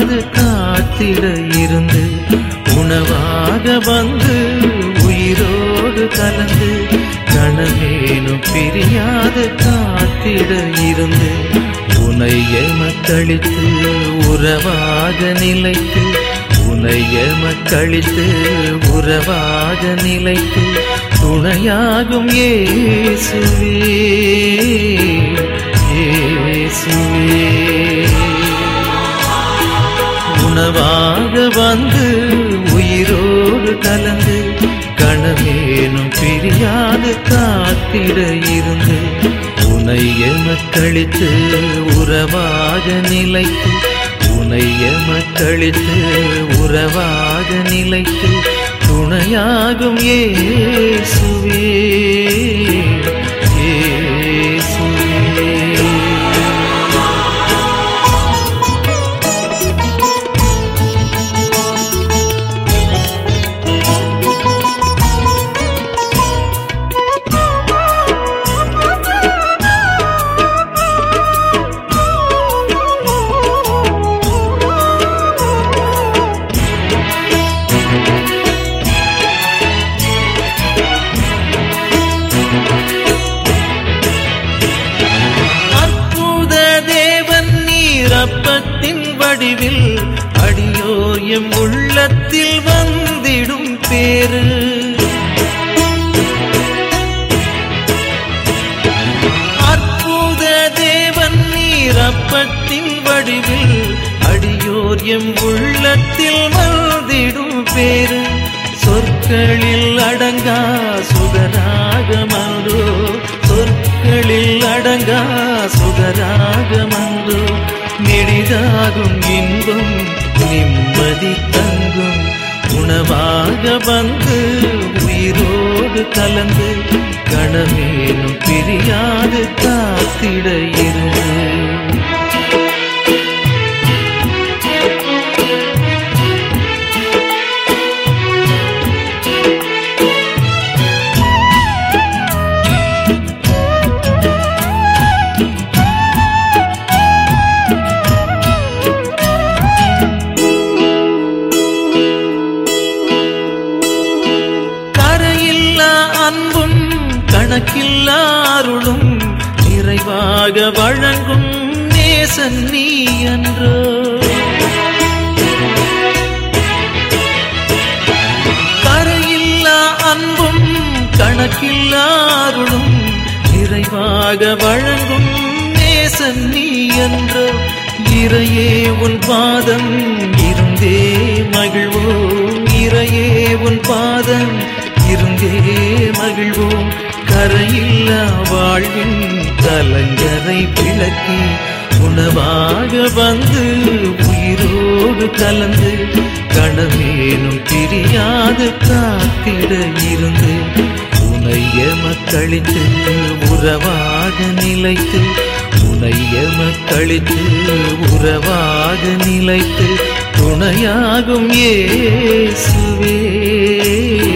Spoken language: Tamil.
பிரியாது காத்திட இருந்து உணவாக வந்து உயிரோடு கலந்து கணமேனும் பிரியாது காத்திட இருந்து உனை எமக்களித்து உறவாக நிலைத்து உனை எமக்களித்து உறவாக நிலைத்து துணையாகும் இயேசுவே இயேசுவே உணவாக வந்து உயிரோடு கலந்து கணமேனும் பிரியாது காத்திட இருந்து உனை எமக்களித்து உறவாக நிலைத்து உனை எமக்களித்து உறவாக நிலைத்து துணையாகும் இயேசுவே இயேசுவே அற்புத தேவன் நீரப்பத்தின் வடிவில் அடியோர் எம் உள்ளத்தில் வந்திடும் பேரு அற்புத தேவன் நீரப்பத்தின் வடிவில் அடியோர் எம் உள்ளத்தில் வந்திடும் பேரு சொற்களில் அடங்கா சுகராகமன்றோ சொற்களில் அடங்கா சுகராகமன்றோ நெடிதாகும் இன்பம் நிம்மதி தங்கும் உணவாக வந்து உயிரோடு கலந்து கணமேனும் பிரியாது காத்திட இருந்து கரையில்லா அன்பும் கணக்கில்லா அருளும் நிறைவாக வழங்கும் நேசன் நீ என்றோ கரையில்லா அன்பும் கணக்கில்லா அருளும் நிறைவாக வழங்கும் நேசன் நீ என்றோ இறையே உன் பாதம் இருந்தே மகிழ்வோம் இறையே உன் பாதம் இருந்தே மகிழ்வோம் கரையில்லா வாழ்வின் கலங்கரை விளக்கி உணவாக வந்து உயிரோடு கலந்து கணமேனும் பிரியாது காத்திட இருந்து உனைய மக்களித்து உறவாக நிலைத்து உனைய மக்களித்து உறவாக நிலைத்து துணையாகும் இயேசுவே